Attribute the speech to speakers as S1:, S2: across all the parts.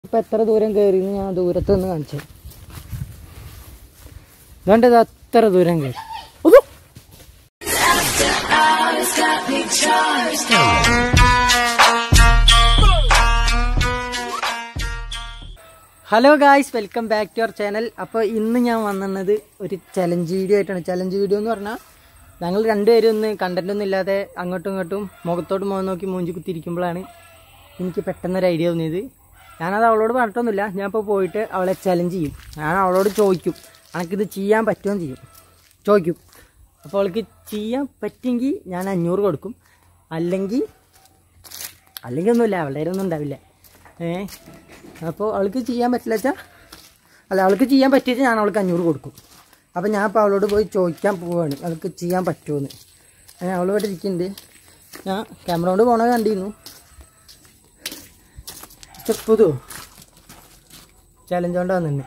S1: ഇപ്പം എത്ര ദൂരം കയറിയെന്ന് ഞാൻ ദൂരത്ത് നിന്ന് കാണിച്ചു അതുകൊണ്ട് ഇത് അത്ര ദൂരം കയറി ഉതു. Hello guys welcome back to our channel അപ്പോൾ ഇന്ന് ഞാൻ വന്നത് ഒരു ചലഞ്ച് വീഡിയോ ആയിട്ടാണ് ചലഞ്ച് വീഡിയോ എന്ന് പറഞ്ഞാൽ ഞങ്ങൾ രണ്ടുപേരും ഒന്ന് കണ്ടന്റ് ഒന്നും ഇല്ലാതെ അങ്ങോട്ടും ഇങ്ങോട്ടും മുഖത്തോട്ട് മുഖം നോക്കി മൂഞ്ചി കുത്തിയിരിക്കുമ്പോഴാണ് എനിക്ക് പെട്ടെന്നൊരു ഐഡിയ തോന്നിയത് ഞാനത് അവളോട് പറഞ്ഞിട്ടൊന്നുമില്ല ഞാൻ ഇപ്പോൾ പോയിട്ട് അവളെ ചലഞ്ച് ചെയ്യും ഞാൻ അവളോട് ചോദിക്കും എനിക്കിത് ചെയ്യാൻ പറ്റുമോ എന്ന് ചെയ്യും ചോദിക്കും അപ്പോൾ അവൾക്ക് ചെയ്യാൻ പറ്റുമെങ്കിൽ ഞാൻ അഞ്ഞൂറ് കൊടുക്കും അല്ലെങ്കിൽ അല്ലെങ്കിൽ ഒന്നുമില്ല അവളുടെ കയ്യിലൊന്നും ഉണ്ടാവില്ല ഏ അപ്പോൾ അവൾക്ക് ചെയ്യാൻ പറ്റില്ല വെച്ചാൽ അല്ല അവൾക്ക് ചെയ്യാൻ പറ്റിയിട്ട് ഞാൻ അവൾക്ക് അഞ്ഞൂറ് കൊടുക്കും അപ്പോൾ ഞാൻ ഇപ്പോൾ അവളോട് പോയി ചോദിക്കാൻ പോവുകയാണ് അവൾക്ക് ചെയ്യാൻ പറ്റുമോയെന്ന് അങ്ങനെ അവൾ ഇവിടെ ഇരിക്കുന്നുണ്ട് ഞാൻ ക്യാമറ കൊണ്ട് പോണത് കണ്ടിരുന്നു ചെപ്പുതോ ചലഞ്ച് കൊണ്ട് വന്നിട്ടുണ്ട്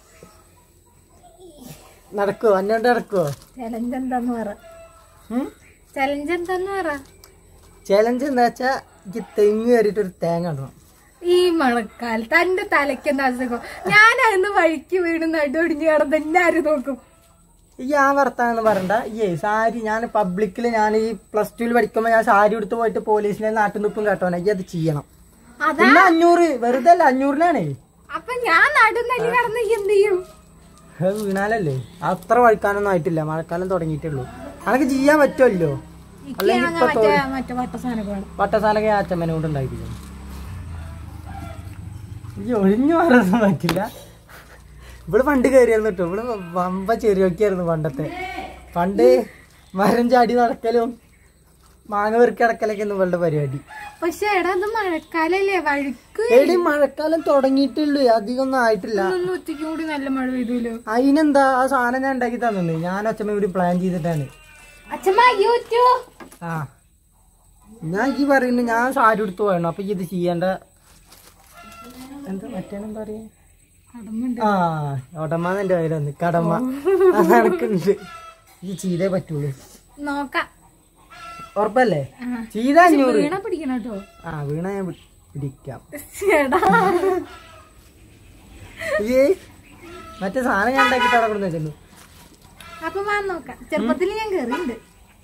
S1: നടക്കുമോ അന്നോട്ട് നടക്കുമോ
S2: ചലഞ്ച് എന്താന്ന് പറ ചലഞ്ച് എന്താന്ന് പറ
S1: ചലഞ്ച് എന്താ വെച്ചാൽ എനിക്ക് തെങ്ങ് കയറിയിട്ട് ഒരു തേങ്ങ ഇടണം
S2: ഈ മഴക്കാലത്ത് എന്റെ തലയ്ക്കെന്താ അസുഖം ഞാൻ അതിന് വഴിക്ക് വീണ് നടുവടിഞ്ഞ് കിടന്ന് എല്ലാരും നോക്കും
S1: ഈ ആ വർത്താനെന്ന് പറയണ്ട ഈ സാരി ഞാൻ പബ്ലിക്കിൽ ഞാൻ ഈ പ്ലസ് ടുവിൽ പഠിക്കുമ്പോൾ ഞാൻ സാരി എടുത്ത് പോയിട്ട് പോലീസിനെ നാട്ടിൽ നിൽപ്പും കേട്ടോനെ ഈ അത് ചെയ്യണം
S2: അതാ
S1: പിന്നെ അഞ്ഞൂറ് വെറുതെ അല്ല അഞ്ഞൂറിനാണേ
S2: അപ്പൊ ഞാൻ നടുന്നല്ലി കിടന്ന് ഈ എന്ത് ചെയ്യും
S1: അത് വീണാലല്ലേ അത്ര വഴിക്കാനൊന്നും ആയിട്ടില്ല മഴക്കാലം തുടങ്ങിയിട്ടേ ഉള്ളൂ അതൊക്കെ ചെയ്യാൻ പറ്റുമല്ലോ അല്ലെങ്കിൽ ഇപ്പൊ
S2: മറ്റേ മറ്റേ വട്ട സാധനം വേണം
S1: വട്ടസാലൊക്കെ ആ അച്ഛമ്മനെ കൊണ്ട് ഉണ്ടായിരിക്കും ഈ ഒഴിഞ്ഞു മാറാനൊന്നും പറ്റില്ല ഇവള് പണ്ട് കയറിയായിരുന്നു കേട്ടോ ഇവള് വമ്പ ചെറിയൊക്കെയായിരുന്നു പണ്ടത്തെ പണ്ട് മരം ചാടി നടക്കലും മാങ്ങ വെറുക്കി അടക്കലൊക്കെ ഒന്നും ഇവളുടെ പരിപാടി
S2: പക്ഷെ എടാ അത് മഴക്കാലല്ലേ വഴുക്ക്
S1: എടി മഴക്കാലം തുടങ്ങിയിട്ടുള്ളൂ അധികം ഒന്നും ആയിട്ടില്ല
S2: ഒന്ന് ഉച്ചയ്ക്ക് കൂടി നല്ല മഴ പെയ്തല്ലോ
S1: അതിനെന്താ ആ സാധനം ഞാൻ ഉണ്ടാക്കി തന്നു ഞാൻ അച്ഛമ്മ കൂടി പ്ലാൻ ചെയ്തിട്ടാണ്
S2: അച്ഛമ്മ യൂട്യൂബ്
S1: ആ ഞാൻ ഈ പറയുന്നു ഞാൻ സാരി എടുത്ത് പോയണം അപ്പൊ ഈ ഇത് ചെയ്യേണ്ട എന്താ മറ്റേനെന്താ പറയാ
S2: കടമുണ്ട്
S1: ആ ഒടമാന്ന് എന്റെ പേര് വന്ന് കടമ അതെനക്കുണ്ട് ഈ ചെയ്തേ പറ്റുള്ളൂ
S2: നോക്കാം
S1: ഉറപ്പല്ലേ
S2: ആ.
S1: ചെയ്ത അഞ്ഞൂറ്
S2: വീണ പിടിക്കണം കേട്ടോ
S1: ആ വീണ ഞാൻ പി- പിടിക്കാം
S2: എടാ
S1: ഈ മറ്റേ സാധനം ഞാൻ ഉണ്ടാക്കിട്ട് അവിടെ കൊണ്ടു വെച്ചു
S2: അപ്പൊ വാ നോക്കാം ചെറുപ്പത്തിൽ ഞാൻ കേറിണ്ട്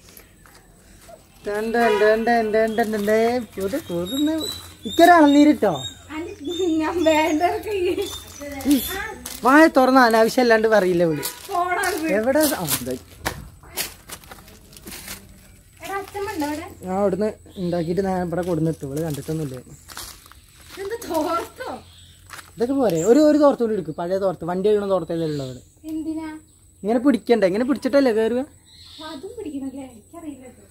S1: ഇക്കൊരാളന്നീരിട്ടോ
S2: ഞാൻ വേണ്ടവർക്ക്
S1: വായ തുറന്ന അനാവശ്യം അല്ലാണ്ട് പറയില്ല വിളി
S2: ഫോണാണ്
S1: എവിടെ ആ, ദേ.
S2: എടാ അച്ഛമ്മണ്ടോ അവിടെ
S1: ഞാൻ അവിടുന്ന് ഉണ്ടാക്കിയിട്ട് ഞാൻ ഇവിടെ കൊടുന്നിട്ടു ഇവള് കണ്ടിട്ടൊന്നുമില്ല
S2: എന്താ തോർത്തോ
S1: ഇതൊക്കെ പോരെ ഒരു ഒരു തോർത്തുകൂടി എടുക്കും പഴയ തോർത്ത് വണ്ടി കഴിയണ തോർത്തല്ലേ ഉള്ളവര്
S2: എന്തിനാ
S1: ഇങ്ങനെ പിടിക്കണ്ടേ ഇങ്ങനെ പിടിച്ചിട്ടല്ലേ കയറുക
S2: അതും പിടിക്കണല്ലേ എനിക്കറിയില്ല കേട്ടോ.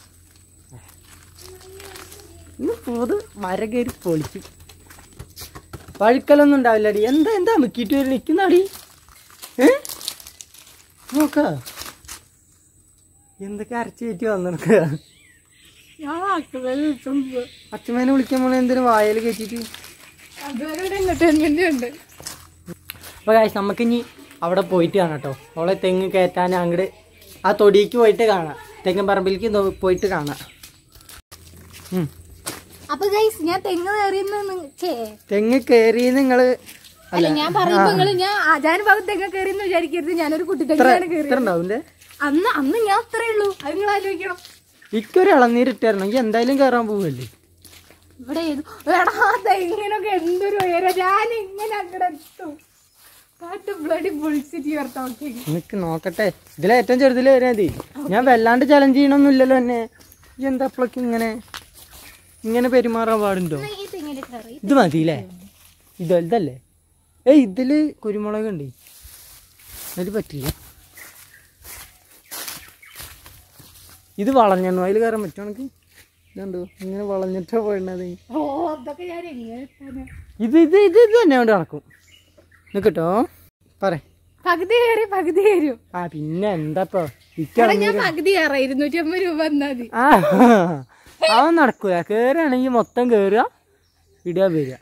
S1: ഇന്ന് പോത് മരം കയറി പൊളിക്കും പഴുക്കലൊന്നും ഉണ്ടാവില്ലടി എന്താ എന്താ മുക്കിയിട്ട് വരും നിൽക്കുന്നാടി ഏ നോക്ക എന്തൊക്കെ അരച്ച് കയറ്റി വന്നിട്ട്
S2: ഞാൻ ആക്കുവേ വിളിച്ചോണ്ട്
S1: അച്ഛമ്മേനെ വിളിക്കാൻ പോണ എന്തിനു വായൽ കയറ്റിട്ട്
S2: അതുവരെ ഇവിടെ എന്റർടൈൻമെന്റ് ഉണ്ട്
S1: അപ്പോൾ കാശ് നമുക്കിനി അവിടെ പോയിട്ട് കാണാം കേട്ടോ അവളെ തെങ്ങ് കയറ്റാൻ അങ്ങോട്ട് ആ തൊടിക്ക് പോയിട്ട് കാണാം തെങ്ങൻ പറമ്പിലേക്ക് നോ- പോയിട്ട് കാണാം ഉം.
S2: അപ്പൊ ഗൈസ് ഞാൻ തെങ്ങ് കയറിയെന്ന് ചേ
S1: തെങ്ങ് കയറി നിങ്ങള്
S2: അല്ല ഞാൻ പറയുമ്പോ നിങ്ങള് ഞാൻ ആചാനുഭാഗം തെങ്ങ് കയറിയെന്ന് വിചാരിക്കരുത് ഞാനൊരു കുട്ടി തെങ്ങാണ് കയറി
S1: ഇത്ര ഉണ്ടാവില്ലേ
S2: അന്ന് അന്ന് ഞാൻ അത്രേ ഉള്ളൂ അത് നിങ്ങൾ ആലോചിക്കണം
S1: ഇക്കൊരു ഇളനീരിട്ടായിരുന്നെങ്കിൽ എന്തായാലും കയറാൻ പോവല്ലേ
S2: ഇവിടെ ഏത് എടാ തെങ്ങിനൊക്കെ എന്തൊരു ഉയരം ഞാൻ ഇങ്ങനെ അങ്ങടെ എത്തും കാട്ട് ബ്ലഡി പൊളിച്ചിട്ട് ചേർത്തോക്കെ
S1: നിനക്ക് നോക്കട്ടെ ഇതിലെ ഏറ്റവും ചെറുതിൽ വരാൻ മതി ഞാൻ വല്ലാണ്ട് ചലഞ്ച് ചെയ്യണമൊന്നുമില്ലല്ലോ എന്നെ ഈ എന്താ അപ്പോഴൊക്കെ ഇങ്ങനെ ഇങ്ങനെ പെരുമാറാൻ പാടുണ്ടോ
S2: ഈ തെങ്ങിന്റെ കയറി
S1: ഇത് മതിയില്ലേ ഇത് ഇതല്ലേ ഏയ് ഇതില് കുരുമുളക് ഉണ്ട് അതിൽ പറ്റില്ല ഇത് വളഞ്ഞു അതിൽ കയറാൻ പറ്റുമോ എനിക്ക് ഇതുണ്ടോ ഇങ്ങനെ വളഞ്ഞിട്ടാ പോയിണ്ടത്
S2: ഓ അതൊക്കെ ഞാൻ എങ്ങനെ എത്താനാ?
S1: ഇത് ഇത് ഇത് ഇത് തന്നെ കൊണ്ട് നടക്കും നിക്കട്ടോ പറ
S2: പകുതി കയറി പകുതി കയറും
S1: ആ പിന്നെ എന്താപ്പോ
S2: എടാ
S1: ഇക്കാണ്
S2: ഞാൻ പകുതി കയറാം ഇരുന്നൂറ്റി അമ്പത് രൂപ തന്നാ മതി
S1: ആ അവൻ നടക്കൂല കേറുകയാണെങ്കിൽ മൊത്തം കേറുക ഇടുക വരിക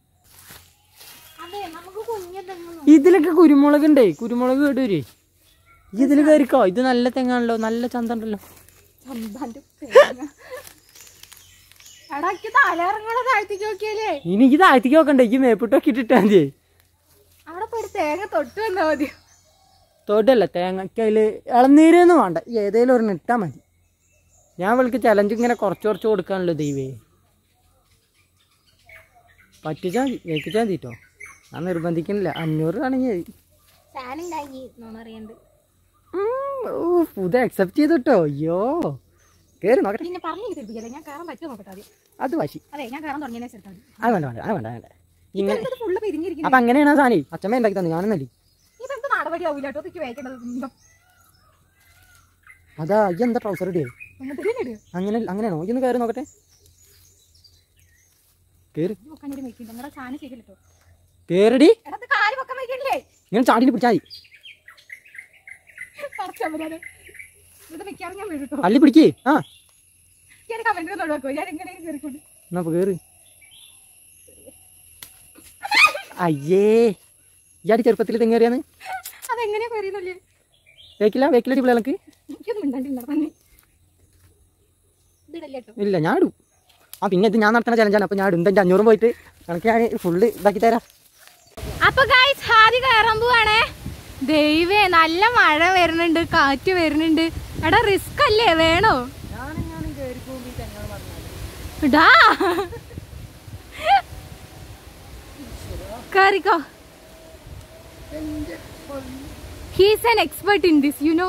S2: അതെ നമുക്ക് കുഞ്ഞ തെങ്ങ്
S1: ഇതിലൊക്കെ കുരുമുളക് ഉണ്ടേ കുരുമുളക് കേട്ടൂരേ ഈ ഇതിൽ കയറിക്കോ ഇത് നല്ല തെങ്ങാണല്ലോ നല്ല ചന്ത ഉണ്ടല്ലോ
S2: ചമ്പാന്റെ തേങ്ങ എടാക്ക് തലയിറങ്ങണ താഴ്ത്തിക്ക് നോക്കിയാലേ
S1: ഇനി ഇത് താഴ്ത്തിക്ക് നോക്കണ്ട ഈ മേപ്പിട്ടൊക്കെ ഇട്ടിട്ടാ മതി
S2: അവിടെ പോയി ഒരു തേങ്ങ തൊട്ട് വന്നാ മതി
S1: തോട്ടല്ല തേങ്ങയ്ക്ക് അതിൽ ഇളനീരൊന്നും വേണ്ട ഏതേലും ഒരെണ്ണം ഇട്ടാൽ മതി ഞാൻ അവൾക്ക് ചലഞ്ച് ഇങ്ങനെ കുറച്ച് കുറച്ച് കൊടുക്കാണല്ലോ ദൈവേ പറ്റിച്ചാൽ മതി ഏൽപ്പിച്ചാൽ മതി കേട്ടോ ഞാൻ നിർബന്ധിക്കുന്നില്ല അഞ്ഞൂറ് ആണെങ്കിൽ മതി
S2: സാനുണ്ടാക്കി നോണറിയണ്ട്
S1: ഉം, ഓ പുത അക്സെപ്റ്റ് ചെയ്തു കേട്ടോ അയ്യോ കയറി നോക്കട്ടെ
S2: പിന്നെ പറഞ്ഞു തിരിപ്പിക്കല്ലേ ഞാൻ കയറാൻ പറ്റുമോ നോക്കട്ടെ ആദ്യം
S1: അത് വാശി
S2: അതെ ഞാൻ കയറാൻ തുടങ്ങിയതിനെ ശരി
S1: അത് വേണ്ട വേണ്ട അത് വേണ്ട വേണ്ട ഇങ്ങനെ
S2: ഇത് ഫുള്ള് പിരിഞ്ഞിരിക്കുന്നു
S1: അപ്പം അങ്ങനെയാണ് ആ സാധനം അച്ഛമ്മ ഉണ്ടാക്കി തന്നെ ഞാനൊന്നല്ലേ
S2: ഇതെന്ത് നടപടി ആവില്ല കേട്ടോ ഇതൊക്കെ വേക്കേണ്ടത് കുന്തം.
S1: അതാ ഈ എന്താ ട്രൗസർ ഇടിയേ
S2: എന്നിട്ട് ഇതിനെ ഇടുക.
S1: അങ്ങനെ അങ്ങനെയാണോ ഇതൊന്ന് കയറി നോക്കട്ടെ കയറി
S2: ഇത് വെക്കാൻ ഒരു വെക്കുന്നുണ്ട് നിങ്ങളുടെ സാധനം ശരിയല്ല കേട്ടോ
S1: കയറടി
S2: എടാ ഇത് കാല് വെക്കാൻ വയ്ക്കണില്ലേ
S1: ഇങ്ങനെ ചാടിയിൽ പിടിച്ചാൽ മതി
S2: പറച്ചവരാണ് ഇത് വെക്കാറ് ഞാൻ വീഴും കേട്ടോ
S1: അള്ളി പിടിക്കേ ആ
S2: ഞാൻ കമന്റ് ഒന്ന് ഒഴിവാക്കുമോ ഞാൻ എങ്ങനെ കയറിക്കൊണ്ട്
S1: എന്നാ അപ്പൊ കേറ് അയ്യേ ഇയാടി ചെറുപ്പത്തിൽ തെങ്ങേറിയാന്ന്
S2: അതെങ്ങനെയാ കയറിയെന്നല്ലേ
S1: വേക്കില്ല വേക്കിലടി പിള്ളേർക്ക്
S2: എനിക്കൊന്നും മിണ്ടാണ്ടില്ല തന്നെ ഇതിടല്ലേ കേട്ടോ
S1: ഇല്ല ഞാൻ ഇടും ആ പിന്നെ ഇത് ഞാൻ നടത്തുന്ന ചലഞ്ചാണ് അപ്പോൾ ഞാൻ ഇടും എൻ്റെ അഞ്ഞൂറും പോയിട്ട് കണക്ക് ഞാൻ ഫുള്ള് ഇതാക്കി തരാം
S2: അപ്പൊ ഗൈസ് ആദ്യം കയറാൻ പോവാണേ ദൈവേ നല്ല മഴ വരുന്നുണ്ട് കാറ്റ് വരുന്നുണ്ട് എടാ റിസ്ക് അല്ലേ വേണോ ഇടാ കേറിക്കോ he's an expert in this you know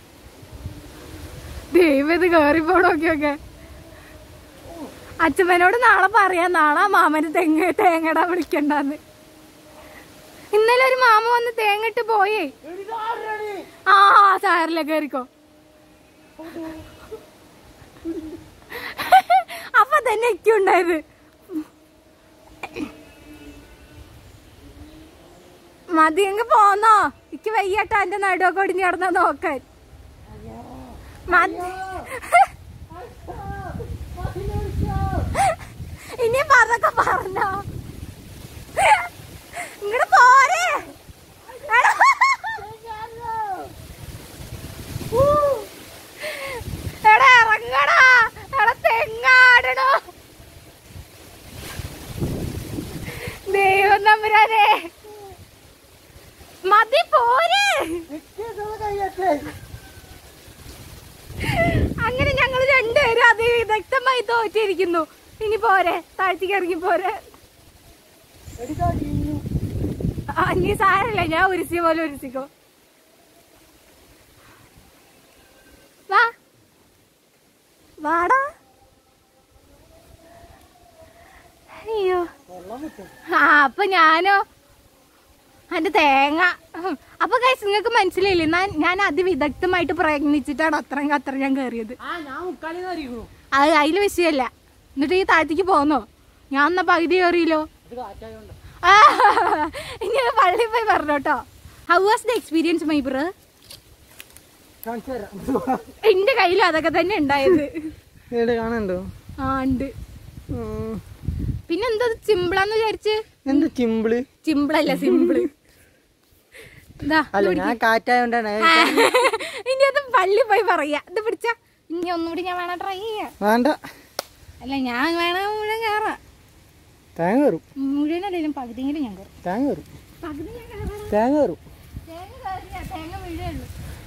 S2: ദൈവം ഇത് കയറിപ്പോടൊക്കെ അച്ഛമ്മനോട് നാളെ പറയാം നാളെ ആ മാമന് തെങ്ങ തേങ്ങടാ വിളിക്കണ്ടെന്ന് ഇന്നലെ ഒരു മാമ വന്ന് തേങ്ങിട്ട് പോയേ ആ സാറില്ല കേറിക്കോ അപ്പൊ തന്നെ എനിക്ക് ഉണ്ടായത് മതി എങ്ങ് പോന്നോ എനിക്ക് വയ്യട്ട എന്റെ നടുവൊക്കെ ഒടിഞ്ഞ് കിടന്നാ നോക്കാൻ മതി ഇനി പറഞ്ഞൊക്കെ പറഞ്ഞോ ഇങ്ങോട്ട് പോരെ എടാ. ഊ. എടാ ഇറങ്ങടാ എടാ തെങ്ങാടണോ ദൈവം തമ്പുരാനെ മതി പോരെ അങ്ങനെ ഞങ്ങൾ രണ്ടുപേരും അതിവിദഗ്ധമായി തോറ്റിരിക്കുന്നു ഇനി പോരെ താഴ്ത്തിക്ക് ഇറങ്ങി പോരെ ആ, നീ സാരല്ല ഞാൻ ഉരുസി പോലെ ഉരുസിക്കോ വാ വാടാ അയ്യോ ആ അപ്പൊ ഞാനോ എന്റെ തേങ്ങ ഉം. അപ്പൊ കൈസ് നിങ്ങൾക്ക് മനസ്സിലായില്ലേ ഞാൻ ഞാൻ അതിവിദഗ്ധമായിട്ട് പ്രയത്നിച്ചിട്ടാണ് അത്രയും അത്ര ഞാൻ കയറിയത്
S1: ആ ഞാൻ മുക്കാലിന്ന് അറിയുന്നു
S2: അത് അതിൽ വിഷയമല്ല എന്നിട്ട് ഈ താഴ്ത്തിക്ക് പോന്നോ ഞാൻ എന്നാ പകുതി കയറിയല്ലോ
S1: ഇത് കാറ്റായോണ്ട്
S2: ആ, ഇനി അത് പള്ളിയിൽ പോയി പറഞ്ഞു കേട്ടോ how was the experience my bro
S1: കാണിച്ചു തരാം
S2: എന്റെ കയ്യിലും അതൊക്കെ തന്നെ ഉണ്ടായത്
S1: ഇവിടെ കാണണ്ടോ
S2: ആ ഉണ്ട്
S1: ഉം.
S2: പിന്നെ എന്താ സിമ്പിളാന്ന് വിചാരിച്ച്
S1: എന്ത് ചിമ്പിള്
S2: സിമ്പിളല്ല സിമ്പിള് ഇതാ
S1: അല്ല ഞാൻ കാറ്റായോണ്ടാണ്
S2: ആ, ഇനി അത് പള്ളി പോയി പറയാ ഇത് പിടിച്ച ഇനി ഒന്നുകൂടി ഞാൻ വേണം ട്രൈ ചെയ്യാം
S1: വേണ്ട
S2: അല്ല ഞാൻ വേണം മുഴുവൻ കയറാം
S1: തേങ്ങ കയറും
S2: മുഴുവനല്ലെങ്കിലും പകുതിയെങ്കിലും ഞാൻ കയറും
S1: തേങ്ങ കയറും
S2: പകുതി ഞാൻ കയറാം
S1: തേങ്ങ കയറും
S2: തേങ്ങ കയറില്ല തേങ്ങ വീഴുള്ളൂ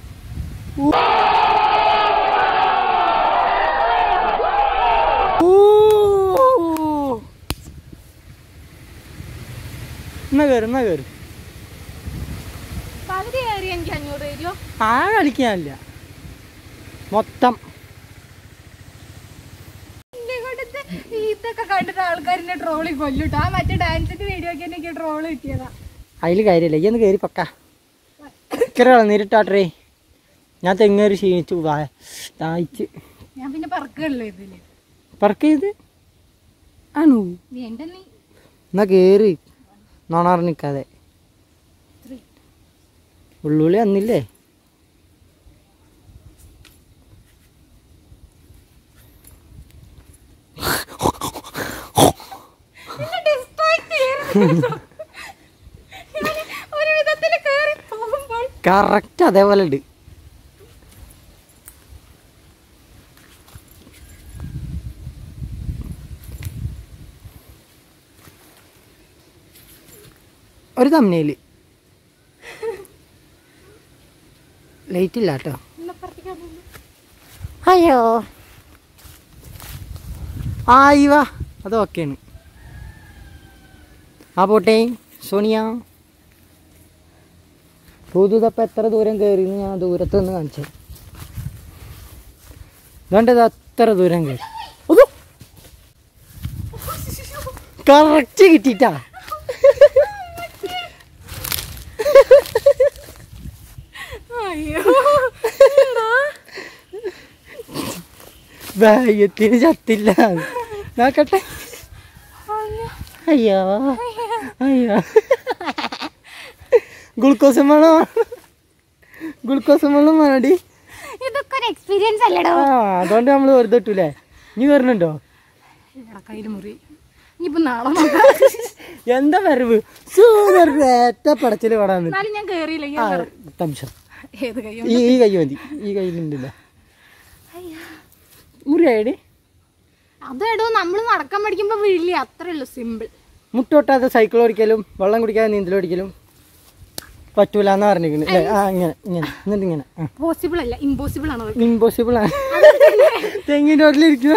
S1: എന്നാ കയറും എന്നാ കയറും
S2: പകുതി കയറി എനിക്ക് അഞ്ഞൂറ് തരുമോ
S1: ആ കളിക്കാനില്ല മൊത്തം
S2: എന്നെ കൊണ്ടത്തെ ഇതൊക്കെ കണ്ടിട്ട് ആൾക്കാരിനെ ട്രോളി കൊല്ലുട്ടോ ആ മറ്റേ ഡാൻസിന്റെ വീഡിയോ ഒക്കെ എനിക്ക് ട്രോള് കിട്ടിയതാ
S1: അതിൽ കാര്യമില്ല ഈ ഒന്ന് കയറി പക്ക ഇക്കര നേരിട്ടാട്ടേ ഞാൻ തെങ്ങേറി ക്ഷീണിച്ചു വാ തായിച്ച്
S2: ഞാൻ പിന്നെ പറക്കല്ലോ ഇതില്
S1: പറക്ക് ചെയ്ത് ആണോ
S2: നീ എന്റെ നീ
S1: എന്നാ കയറി നോണാറ് നിൽക്കാതെ ഉള്ളുള്ളി വന്നില്ലേ
S2: ഒരു വിധത്തില് കേറി പോകുമ്പോൾ
S1: കറക്റ്റ് അതേപോലെ ഉണ്ട് ഒരു തമ്മനയില് ലൈറ്റ് ഇല്ല കേട്ടോ അയ്യോ ആ ഇവ അത് ഓക്കെയാണ് ആ പോട്ടെ സോണിയ തൂതുതപ്പം എത്ര ദൂരം കയറി ഞാൻ ദൂരത്ത് നിന്ന് കാണിച്ചു വേണ്ടത് അത്ര ദൂരം കയറി കറക്റ്റ് കിട്ടിട്ടാ
S2: അയ്യോ
S1: ഭാഗ്യത്തിന് ചത്തില്ല നോക്കട്ടെ അയ്യോ അയ്യോ ഗ്ലൂക്കോസ് വേണോ ഗ്ലൂക്കോസ് വേണം വേണടി
S2: ഇതൊക്കെ ഒരു എക്സ്പീരിയൻസ് അല്ലടോ
S1: ആ അതുകൊണ്ട് നമ്മൾ വെറുതെ ഇട്ടൂലേ നീ വരുന്നുണ്ടോ
S2: കയ്യിൽ മുറി ഇനിയിപ്പോ നാളെ നോക്കാം
S1: എന്താ വരവ് സൂപ്പർ ഏറ്റ പടച്ചില് പടാന്ന്
S2: എന്നാലും ഞാൻ കേറിയില്ല
S1: ആ
S2: ഞാൻ
S1: തംശം
S2: ഏത് കയ്യോ
S1: ഈ ഈ കൈ മതി ഈ കയ്യിലുണ്ടല്ല മുറിയായിടി
S2: അതെടോ നമ്മൾ നടക്കാൻ പഠിക്കുമ്പോ വീഴില്ലേ അത്രേ ഉള്ളൂ സിമ്പിൾ
S1: മുട്ടൊട്ടാതെ സൈക്കിൾ ഓടിക്കലും വെള്ളം കുടിക്കാതെ നീന്തൽ ഓടിക്കലും പറ്റൂല എന്ന് പറഞ്ഞിരിക്കുന്നു അല്ലേ ആ ഇങ്ങനെ ഇങ്ങനെ എന്നിട്ട് ഇങ്ങനെ ആ
S2: പോസിബിൾ അല്ല ഇമ്പോസിബിൾ ആണ് അത്.
S1: ഇമ്പോസിബിൾ ആണ് തെങ്ങിൻ്റെ ഓട്ടിലിരിക്കുന്ന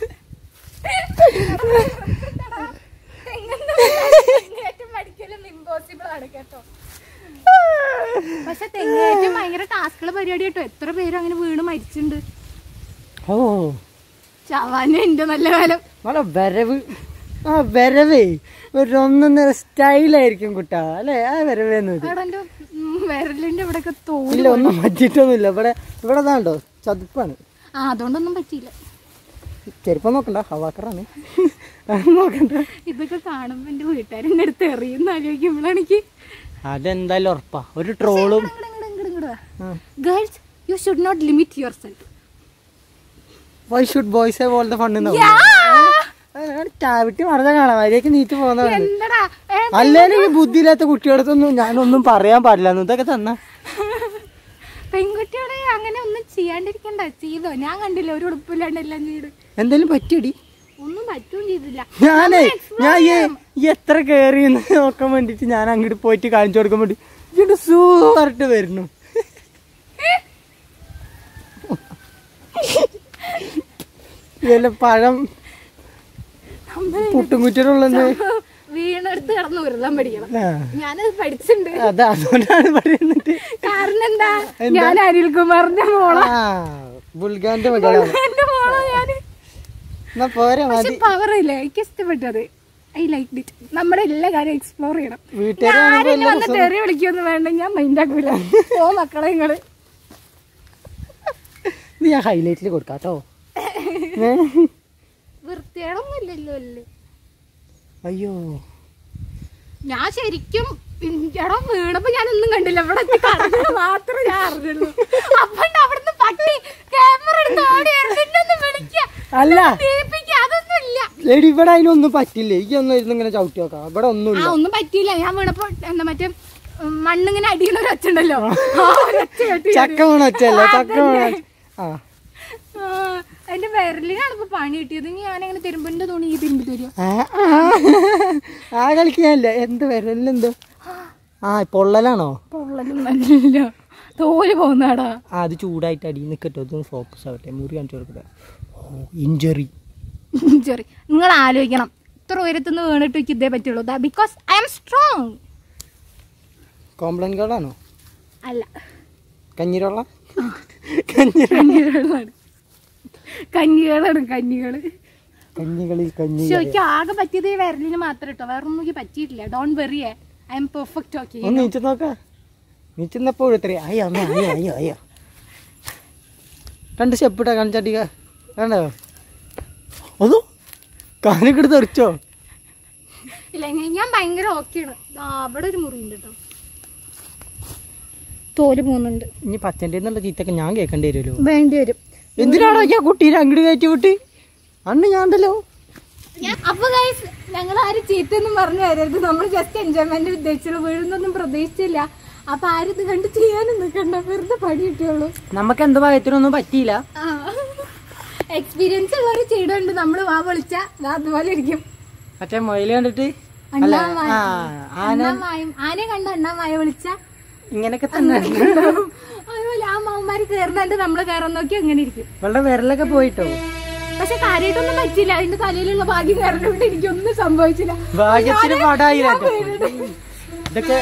S2: തെങ്ങേറ്റം പഠിക്കലും impossible ആണ് കേട്ടോ. പക്ഷെ തെങ്ങേറ്റം ഭയങ്കര ടാസ്കുള്ള പരിപാടി കേട്ടോ എത്ര പേര് അങ്ങനെ വീണ് മരിച്ചിട്ടുണ്ട്
S1: ഓ
S2: ചവാനും എന്റെ നല്ല കാലം
S1: നല്ല വരവ് ആ വരവേ ഒരു ഒന്നൊന്നര സ്റ്റൈലായിരിക്കും കുട്ടാ അല്ലേ ആ വരവേന്ന് ഇത്
S2: അവിടെ എന്റെ ഉം, വിരലിന്റെ ഇവിടെയൊക്കെ തോന്നി
S1: ഇല്ല ഒന്നും പറ്റിയിട്ടൊന്നുമില്ല ഇവിടെ ഇവിടെ താണ്ടോ ചതുപ്പാണ്
S2: ആ അതുകൊണ്ടൊന്നും പറ്റിയില്ല
S1: ചെരുപ്പം നോക്കണ്ട ഹവാക്കറാണ് നോക്കണ്ട
S2: ഇതൊക്കെ കാണുമ്പോ എന്റെ വീട്ടുകാരെന്റെ അടുത്ത് എറിയുന്ന ആലോചിക്കുമ്പോഴാണെങ്കിൽ
S1: അതെന്തായാലും ഉറപ്പാ ഒരു ട്രോളും
S2: girls you should not limit yourself
S1: why should boys പോലത്തെ ഫണ്ട് ചാവിട്ടി മറന്ന കാണാം അതിലേക്ക് നീറ്റ് പോകുന്നതാണ്
S2: എന്തടാ ഏ,
S1: അല്ലെങ്കിൽ ഈ ബുദ്ധിയില്ലാത്ത കുട്ടികളടുത്തൊന്നും ഞാനൊന്നും പറയാൻ പാടില്ല ഇതൊക്കെ തന്ന
S2: പെൺകുട്ടികളെ അങ്ങനെ ഒന്നും ചെയ്യാണ്ടിരിക്കണ്ട ചെയ്തോ ഞാൻ കണ്ടില്ല ഒരു ഉടുപ്പില്ലാണ്ട് എല്ലാം ചെയ്ത്
S1: എന്തേലും പറ്റിയടി
S2: ഒന്നും പറ്റും ചെയ്തില്ല
S1: ഞാനേ ഞാൻ ഈ ഈ എത്ര കേറി നോക്കാൻ വേണ്ടിട്ട് ഞാൻ അങ്ങോട്ട് പോയിട്ട് കാണിച്ചു കൊടുക്കാൻ വേണ്ടി ഇതിന്റെ സൂപ്പറായിട്ട് വരുന്നു ഇതല്ല പഴം
S2: നമ്മള്
S1: പുട്ടുംകുറ്റികളുള്ളത്
S2: വീണെടുത്ത് കിടന്ന് ഉരുളാൻ പഠിക്കണം
S1: ആ,
S2: ഞാനത് പഠിച്ചിട്ടുണ്ട്
S1: അത് അതുകൊണ്ടാണ് പറയുന്നത്
S2: കാരണം എന്താ ഞാൻ അനിൽകുമാറിന്റെ മോളാ
S1: ആ ബുൾഗാന്റെ മകളാണ്
S2: എന്റെ മോളാ ഞാന്
S1: എന്നാ പോരാ
S2: പക്ഷെ
S1: മതി
S2: പവർ ഇല്ല എനിക്ക് ഇഷ്ടപ്പെട്ടത് ഐ ലൈക്ക് ഇറ്റ് നമ്മുടെ എല്ലാ കാര്യം എക്സ്പ്ലോർ ചെയ്യണം
S1: വീട്ടുകാരാണ്
S2: ആരെങ്കിലും വന്ന് തെറി വിളിക്കൊന്നും വേണ്ട ഞാൻ മൈൻഡ് ആക്കൂല ഓ മക്കളെ നിങ്ങള്
S1: ഇത് ഞാൻ ഹൈലൈറ്റിൽ കൊടുക്കാട്ടോ ഏ?
S2: വൃത്തികേടൊന്നും ഇല്ലല്ലോ അല്ലേ
S1: അയ്യോ
S2: ഞാൻ ശരിക്കും എടാ വീണപ്പോ ഞാനൊന്നും കണ്ടില്ല ഇവിടെ എത്തി കടന്നത് മാത്രമേ ഞാൻ അറിഞ്ഞുള്ളൂ അപ്പൊ അവിടുന്ന് പട്ടി ക്യാമറ എടുത്ത് ഓടി എന്നെ വിളിക്കുക
S1: അല്ല
S2: ദീപിക്കുക അതൊന്നും ഇല്ല
S1: എടി ഇവിടെ അതിനൊന്നും പറ്റില്ല ഈ ഒന്നും ഇരുന്ന് ഇങ്ങനെ ചവിട്ടി നോക്കാം ഇവിടെ
S2: ആ
S1: ഒന്നുമില്ല
S2: ഒന്നും പറ്റിയില്ല ഞാൻ വീണപ്പോ എന്താ മറ്റേ ഉം, മണ്ണിങ്ങനെ അടിയുന്ന ഒരു ഒച്ച ഉണ്ടല്ലോ ആ ഒരു ഒച്ച കേട്ട് ഞാൻ.
S1: ചക്ക വീണ ഒച്ചയല്ല ചക്ക വീണ ഒച്ച. ആ
S2: ആ, എന്റെ വിരലിനാണ് ഇപ്പൊ പണി കിട്ടിയത് ഇനി ഞാനങ്ങനെ തിരുമ്പിന്റെ തുണി ഈ തിരുമ്പി തരുമോ
S1: ആ, ആ. ആ കളിക്കാനല്ല എന്ത് വരലെന്തോ ആ പൊള്ളലാണോ
S2: പൊള്ളലും നല്ല തോല് പോകുന്നാടാ
S1: ആ അത് ചൂടായിട്ട് അടി നിൽക്കട്ടോ ഇതൊന്ന് ഫോക്കസ് ആവട്ടെ മുറി കാണിച്ചു കൊടുക്കട്ടെ ഓ ഇഞ്ചറി
S2: ചെറി നിങ്ങൾ ആലോചിക്കണം ഇത്ര ഉയരത്തുനിന്ന് വീണിട്ട് എനിക്ക് ഇതേ പറ്റുള്ളൂ because I am strong
S1: Complan കാർഡാണോ
S2: അല്ല
S1: കഞ്ഞിരവെള്ള കഞ്ഞി
S2: കഞ്ഞികളാണ് കഞ്ഞികളാണ് കഞ്ഞികള്
S1: കഞ്ഞികളി കഞ്ഞി
S2: പക്ഷെ എനിക്ക് ആകെ പറ്റിയത് ഈ വിരലിന് മാത്രം കേട്ടോ വേറെ ഒന്നും എനിക്ക് പറ്റിയിട്ടില്ല don't worry I am perfect okay
S1: ഒന്ന് നീച്ചു നോക്ക നീച്ചുന്നപ്പോഴും ഇത്രേ അയ്യോ അമ്മ അയ്യോ അയ്യോ അയ്യോ രണ്ട് സ്റ്റെപ്പ് ഇട്ടാ കാണിച്ചാട്ടിക വേണ്ടോ അതോ കാലൊക്കെ എടുത്ത് എറിച്ചോ
S2: ഇല്ല ഞാൻ- ഞാൻ ഭയങ്കര ഓക്കെയാണ് അവിടെ ഒരു മുറിയുണ്ട് കേട്ടോ തോല് പോകുന്നുണ്ട്
S1: ഇനി പച്ചൻ്റെ എന്നുള്ള ചീത്തൊക്കെ ഞാൻ കേൾക്കേണ്ടി വരുമല്ലോ
S2: വേണ്ടി വരും
S1: എന്തിനാണോ ഞാൻ കുട്ടീനെ അങ്ങോട്ട് കയറ്റി വിട്ട് അന്ന് ഞാൻ ഉണ്ടല്ലോ
S2: അപ്പൊ ഗൈസ് ഞങ്ങൾ ആരും ചീത്തൊന്നും പറഞ്ഞു തരരുത് നമ്മൾ ജസ്റ്റ് എൻജോയ്മെന്റ് ഉദ്ദേശിച്ചുള്ളൂ വീഴുന്നൊന്നും പ്രതീക്ഷിച്ചില്ല അപ്പൊ ആരും ഇത് കണ്ട് ചെയ്യാനും നിൽക്കണ്ട വെറുതെ പണി കിട്ടിയുള്ളൂ
S1: നമുക്ക് എന്ത് ഭയത്തിനൊന്നും പറ്റിയില്ല
S2: എക്സ്പീരിയൻസ് ഉള്ളവർ ചെയ്തുകൊണ്ട് നമ്മൾ വാ വിളിച്ച അതുപോലെ ഇരിക്കും
S1: മറ്റേ മൊയിൽ കണ്ടിട്ട്
S2: അണ്ണാമായ
S1: ആ ആന
S2: അണ്ണാമായും ആനയെ കണ്ട അണ്ണാമായ വിളിച്ച
S1: ഇങ്ങനെയൊക്കെ തന്നെ
S2: അതുപോലെ ആ മാവന്മാര് കയറുന്നുണ്ട് നമ്മള് കയറാൻ നോക്കി അങ്ങനെ ഇരിക്കും
S1: ഇവളുടെ വിരലൊക്കെ പോയിട്ടോ
S2: പക്ഷെ കാര്യമായിട്ടൊന്നും പറ്റില്ല അതിന്റെ തലയിലുള്ള ഭാഗ്യം കയറുന്നതുകൊണ്ട് എനിക്കൊന്നും സംഭവിച്ചില്ല
S1: ഭാഗ്യത്തിന് പടായിരട്ടോ ഇതൊക്കെ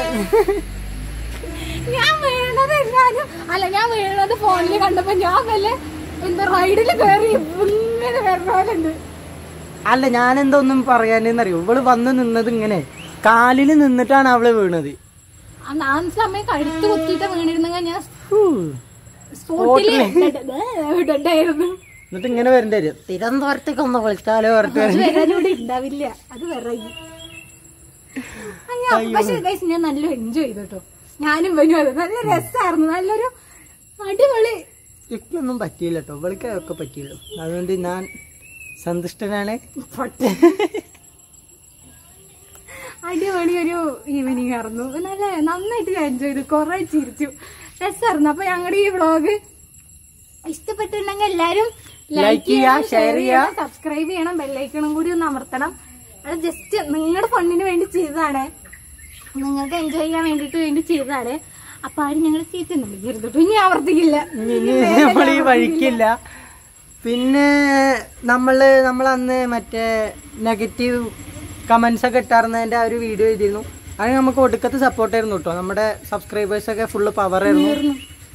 S2: ഞാൻ വീണത് എങ്ങാനും അല്ല ഞാൻ വീണത് ഫോണിൽ കണ്ടപ്പോ ഞാൻ വല്ല എന്താ റൈഡിൽ കയറി ഇങ്ങനെ വരണോലുണ്ട്
S1: അല്ല ഞാനെന്താ ഒന്നും പറയാനെന്നറിയോ ഇവള് വന്ന് നിന്നത് ഇങ്ങനെ കാലില് നിന്നിട്ടാണ് അവള് വീണത്
S2: അന്ന് ആ സമയം കഴുത്ത് കുത്തിയിട്ട് വീണിരുന്നെങ്കിൽ ഞാൻ
S1: ഹൂ.
S2: സ്പോട്ടില് ഇടണ്ടായിരുന്നു
S1: എന്നിട്ട് ഇങ്ങനെ വരേണ്ടി വരും തിരുവനന്തപുരത്തേക്ക് ഒന്ന് വിളിച്ചാലോ ഓർത്ത്
S2: അത് വരാനൂടെ ഉണ്ടാവില്ല അത് വിറകി അയ്യോ പക്ഷെ guys, ഞാൻ നല്ല എൻജോയ് ചെയ്തു കേട്ടോ ഞാനും വരും അത് നല്ല രസമായിരുന്നു നല്ലൊരു അടിപൊളി
S1: എനിക്കൊന്നും പറ്റിയില്ല കേട്ടോ ഇവൾക്ക് ഒക്കെ പറ്റിയുള്ളൂ അതുകൊണ്ട് ഞാൻ സന്തുഷ്ടനാണ്
S2: അടിപൊളി ഒരു ഈവനിങ് ആയിരുന്നു നല്ല നന്നായിട്ട് എൻജോയ് ചെയ്തു കുറെ ചിരിച്ചു രസമായിരുന്നു അപ്പൊ ഞങ്ങളുടെ ഈ വ്ളോഗ് ഇഷ്ടപ്പെട്ടിട്ടുണ്ടെങ്കിൽ എല്ലാരും
S1: Like ചെയ്യുക, share ചെയ്യുക.
S2: സബ്സ്ക്രൈബ് ചെയ്യണം ബെല്ലൈക്കണം കൂടി ഒന്ന് അമർത്തണം അത് ജസ്റ്റ് നിങ്ങളുടെ ഫണ്ടിന് വേണ്ടി ചെയ്തതാണ് നിങ്ങൾക്ക് എൻജോയ് ചെയ്യാൻ വേണ്ടിട്ട് വേണ്ടി ചെയ്തതാണ് അപ്പൊ ആരും ഞങ്ങൾ ചീറ്റൊന്നും വിളിക്കരുത് ഇനി ആവർത്തിക്കില്ല
S1: ഇനി നമ്മൾ ഈ വഴിക്കില്ല പിന്നെ നമ്മള് നമ്മൾ അന്ന് മറ്റേ നെഗറ്റീവ് കമന്റ്സ് ഒക്കെ ഇട്ടായിരുന്നതിന്റെ ആ ഒരു വീഡിയോ ചെയ്തിരുന്നു അത് നമുക്ക് ഒടുക്കത്തെ സപ്പോർട്ട് ആയിരുന്നു കേട്ടോ നമ്മുടെ സബ്സ്ക്രൈബേഴ്സ് ഒക്കെ ഫുള്ള് പവർ ആയിരുന്നു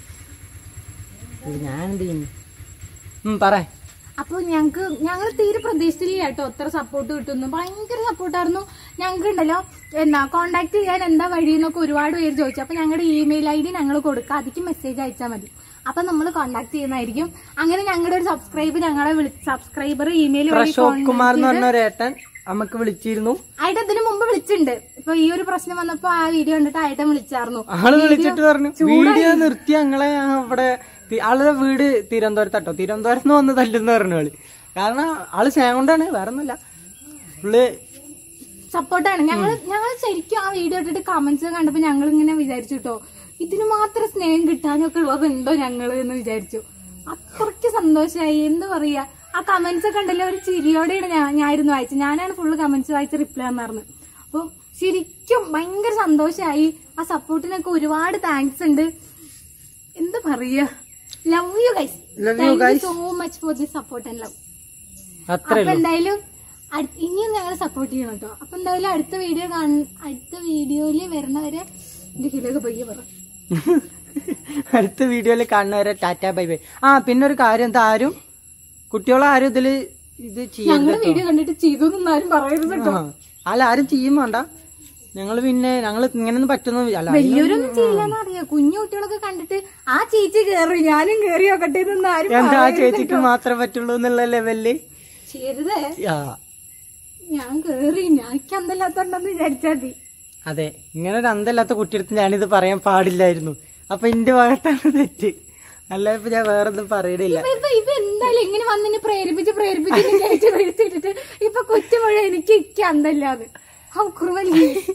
S1: ഞാൻ എന്ത് ചെയ്യുന്നു ഉം, പറ
S2: അപ്പൊ ഞങ്ങക്ക് ഞങ്ങൾ തീരെ പ്രതീക്ഷിച്ചില്ല കേട്ടോ അത്ര സപ്പോർട്ട് കിട്ടുന്നു ഭയങ്കര സപ്പോർട്ടായിരുന്നു ഞങ്ങൾക്ക് ഉണ്ടല്ലോ എന്നാ കോണ്ടാക്ട് ചെയ്യാൻ എന്താ വഴി എന്നൊക്കെ ഒരുപാട് പേര് ചോദിച്ചു അപ്പൊ ഞങ്ങളുടെ ഇമെയിൽ ഐ ഡി ഞങ്ങൾ കൊടുക്കുക അതിക്ക് മെസ്സേജ് അയച്ചാൽ മതി അപ്പൊ നമ്മൾ കോണ്ടാക്ട് ചെയ്യുന്നതായിരിക്കും അങ്ങനെ ഞങ്ങളുടെ ഒരു സബ്സ്ക്രൈബ് ഞങ്ങളെ സബ്സ്ക്രൈബർ ഇമെയിൽ വഴി
S1: അശോക് കുമാർ എന്ന് പറഞ്ഞ ഒരു ഏട്ടൻ നമുക്ക് വിളിച്ചിരുന്നു
S2: ആയിട്ട് അതിന് മുമ്പ് വിളിച്ചിട്ടുണ്ട് ഇപ്പൊ ഈ ഒരു പ്രശ്നം വന്നപ്പോ ആ വീഡിയോ കണ്ടിട്ട് ആയിട്ടും വിളിച്ചായിരുന്നു
S1: ആള് വിളിച്ചിട്ട് പറഞ്ഞു വീഡിയോ നിർത്തി ഞങ്ങളെ അവിടെ തി- ആളുടെ വീട് തിരുവനന്തപുരത്താട്ടോ തിരുവനന്തപുരത്ത് നിന്ന് വന്ന് തല്ലുന്ന പറഞ്ഞു ആള് കാരണം ആള് സ്നേഹം കൊണ്ടാണ് വേറെ ഒന്നുമില്ല ഫുള്ള്
S2: സപ്പോർട്ടാണ് ഞങ്ങൾ ഞങ്ങൾ ശരിക്കും ആ വീഡിയോ ഇട്ടിട്ട് കമന്റ്സ് കണ്ടപ്പോ ഞങ്ങൾ ഇങ്ങനെ വിചാരിച്ചു കേട്ടോ ഇതിന് മാത്രം സ്നേഹം കിട്ടാനൊക്കെ ഉള്ളതുണ്ടോ ഞങ്ങള് എന്ന് വിചാരിച്ചു അത്രയ്ക്ക് സന്തോഷമായി എന്ത് പറയാ ആ കമന്റ്സ് ഒക്കെ ഉണ്ടല്ലോ ഒരു ചിരിയോടെയാണ് ഞാൻ ഞാനായിരുന്നു വായിച്ചത് ഞാനാണ് ഫുള്ള് കമന്റ്സ് വായിച്ച് റിപ്ലൈ തന്നാർന്ന് അപ്പൊ ശരിക്കും ഭയങ്കര സന്തോഷമായി ആ സപ്പോർട്ടിനൊക്കെ ഒരുപാട് താങ്ക്സ് ഉണ്ട് എന്ത് പറയാ love you guys
S1: Love you
S2: thank you so much for the support and love
S1: അത്രേ
S2: അപ്പൊ എന്തായാലും അടുത്ത- ഇനിയും ഞങ്ങളെ സപ്പോർട്ട് ചെയ്യണം കേട്ടോ അപ്പൊ എന്തായാലും അടുത്ത വീഡിയോ അടുത്ത വീഡിയോയില് വരുന്നവരെ എന്റെ കിലൊക്കെ പയ്യെ പറ
S1: അടുത്ത വീഡിയോയിൽ കാണുന്നവരെ ടാറ്റ ബൈ ബൈ ആ പിന്നെ ഒരു കാര്യം എന്താ ആരും കുട്ടികളെ ആരും ഇതില് ഇത് ചെയ്യരുത്
S2: ഞങ്ങളുടെ വീഡിയോ കണ്ടിട്ട് ചെയ്തു എന്നൊന്നും ആരും പറയരുത് കേട്ടോ
S1: ആ. അല്ല ആരും ചെയ്യും വേണ്ട ഞങ്ങള് പിന്നെ ഞങ്ങള് ഇങ്ങനൊന്നും പറ്റുന്ന അല്ല
S2: വലിയൊരൊന്നും ചെയ്യില്ലെന്ന് അറിയാം കുഞ്ഞു കുട്ടികളൊക്കെ കണ്ടിട്ട് ആ ചേച്ചി കേറി ഞാനും കേറി നോക്കട്ടെ എന്നൊന്നും ആരും
S1: എന്താ ആ
S2: പറയരുത്
S1: ചേച്ചിക്ക് മാത്രമേ പറ്റുള്ളൂ എന്നുള്ള ലെവലില്
S2: ചെയ്യരുതേ
S1: ആ
S2: ഞാൻ കേറി ഞാൻ അന്തല്ലാത്തോണ്ടെന്ന് വിചാരിച്ചാ മതി
S1: അതെ ഇങ്ങനെ ഒരു അന്തല്ലാത്ത കുട്ടിയെടുത്ത് ഞാനിത് പറയാൻ പാടില്ലായിരുന്നു അപ്പൊ എന്റെ ഭാഗത്താണ് തെറ്റ് അല്ല ഇപ്പൊ ഞാൻ വേറെ ഒന്നും പറയണില്ല
S2: ഇപ്പൊ ഇപ്പൊ ഇപ്പൊ എന്തായാലും ഇങ്ങനെ വന്നിനെ പ്രേരിപ്പിച്ച് പ്രേരിപ്പിച്ച് എന്നെ കയറ്റി വീഴ്ത്തിട്ടിട്ട് ഇപ്പൊ കുറ്റമഴ എനിക്ക് ഇക്ക അന്തല്ലാതെ ഹൗ ക്രൂവൽ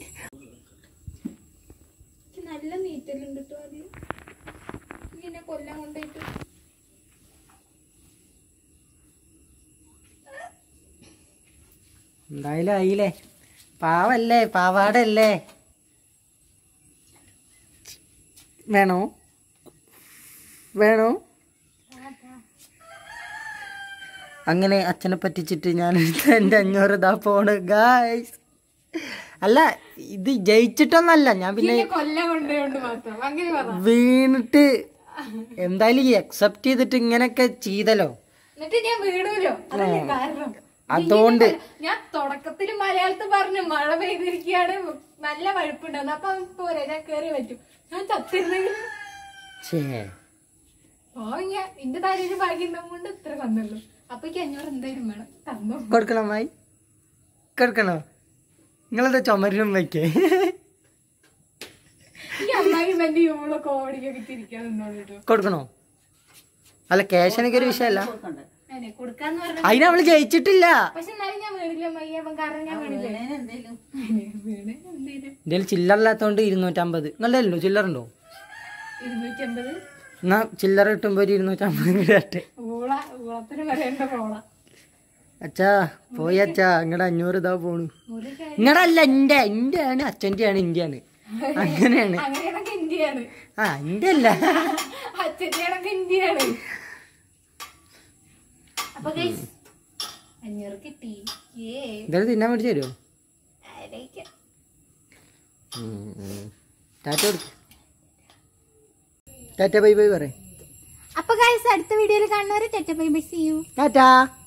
S2: നല്ല നീറ്റലുണ്ട് കേട്ടോ അത് ഇങ്ങനെ കൊല്ലം കൊണ്ടായിട്ട്
S1: എന്തായാലും ആയില്ലേ പാവല്ലേ പാവാടല്ലേ വേണോ വേണോ അങ്ങനെ അച്ഛനെ പറ്റിച്ചിട്ട് ഞാൻ എൻ്റെ അഞ്ഞൂറ് ഇതാ പോണ് ഗായ്സ് അല്ല ഇത് ജയിച്ചിട്ടൊന്നല്ല ഞാൻ പിന്നെ
S2: കൊല്ലം കൊണ്ടുകൊണ്ട് മാത്രം അങ്ങനെ പറ
S1: വീണിട്ട് എന്തായാലും ഈ അക്സെപ്റ്റ് ചെയ്തിട്ട് ഇങ്ങനെയൊക്കെ ചെയ്തല്ലോ
S2: എന്നിട്ട് ഞാൻ വീണൂലോ അതല്ലേ കാരണം
S1: അതുകൊണ്ട്
S2: ഞാൻ തുടക്കത്തിൽ മലയാളത്തിൽ പറഞ്ഞു മഴ പെയ്തിരിക്കുകയാണ് നല്ല വഴുപ്പുണ്ടായിരുന്നു അപ്പൊ പോരെ ഞാൻ കേറി പറ്റും ഞാൻ ചത്തിരുന്നെങ്കിൽ
S1: ഛേ
S2: ഓ ഞാൻ എന്റെ തലയിൽ ഭാഗ്യം കൊണ്ട് ഇത്ര തന്നുള്ളൂ അപ്പൊ എനിക്ക് അഞ്ഞൂറ് എന്തായാലും വേണം തന്നു
S1: കൊടുക്കണം മായി കൊടുക്കണോ നിങ്ങളെന്താ ചുമരിനും വയ്ക്കേ
S2: ഈ അമ്മായി എന്റെ യൂളോ കോടിക്കൊക്കെ ചിരിക്കാൻ നിന്നോളൂ
S1: കൊടുക്കണോ അല്ല ക്യാഷ് എനിക്കൊരു വിഷയമല്ല
S2: അതെ കൊടുക്കാന്ന് പറഞ്ഞ
S1: അതിന് അവള് ജയിച്ചിട്ടില്ല
S2: പക്ഷെ എന്നാലും ഞാൻ വീണില്ല അമ്മയ്യ അപ്പം കാരണം ഞാൻ വീണില്ലേ വീണ് എന്തേലും
S1: ഇതിൽ ചില്ലറില്ലാത്തോണ്ട് ഇരുന്നൂറ്റമ്പത് നല്ലല്ലോ ചില്ലറുണ്ടോ
S2: ഇരുന്നൂറ്റമ്പത്
S1: എന്നാ ചില്ലറ കിട്ടുമ്പോ ഒരു ഇരുന്നൂറ്റമ്പത് കിട്ടട്ടെ
S2: ഊള ഊളത്തിന് പറയേണ്ട പോള
S1: അച്ഛാ പോയി അച്ഛാ ഇങ്ങടെ അഞ്ഞൂറ് ഇതാ പോണു ഇങ്ങടല്ല എന്റെ എന്റെ ആണ് അച്ഛൻ്റെ ആണ് ഇന്റെ ആണ് അങ്ങനെയാണ്
S2: അങ്ങനെയാണെങ്കിൽ ഇന്ത്യയാണ്
S1: ആ എന്റെ അല്ല
S2: അച്ഛൻ്റെ കണക്ക് ഇന്ത്യയാണ് അപ്പൊ ഗൈസ് അഞ്ഞൂറ് കിട്ടി ഏ
S1: ഇതൊക്കെ തിന്നാൻ മേടിച്ചു തരുമോ
S2: ആരേക്ക്
S1: ടാറ്റ കൊടുക്ക് ടാറ്റ ബൈ ബൈ പറയും
S2: അപ്പൊ ഗൈസ് അടുത്ത വീഡിയോയിൽ കാണുന്നവരെ ടെറ്റ bye bye see you
S1: Tata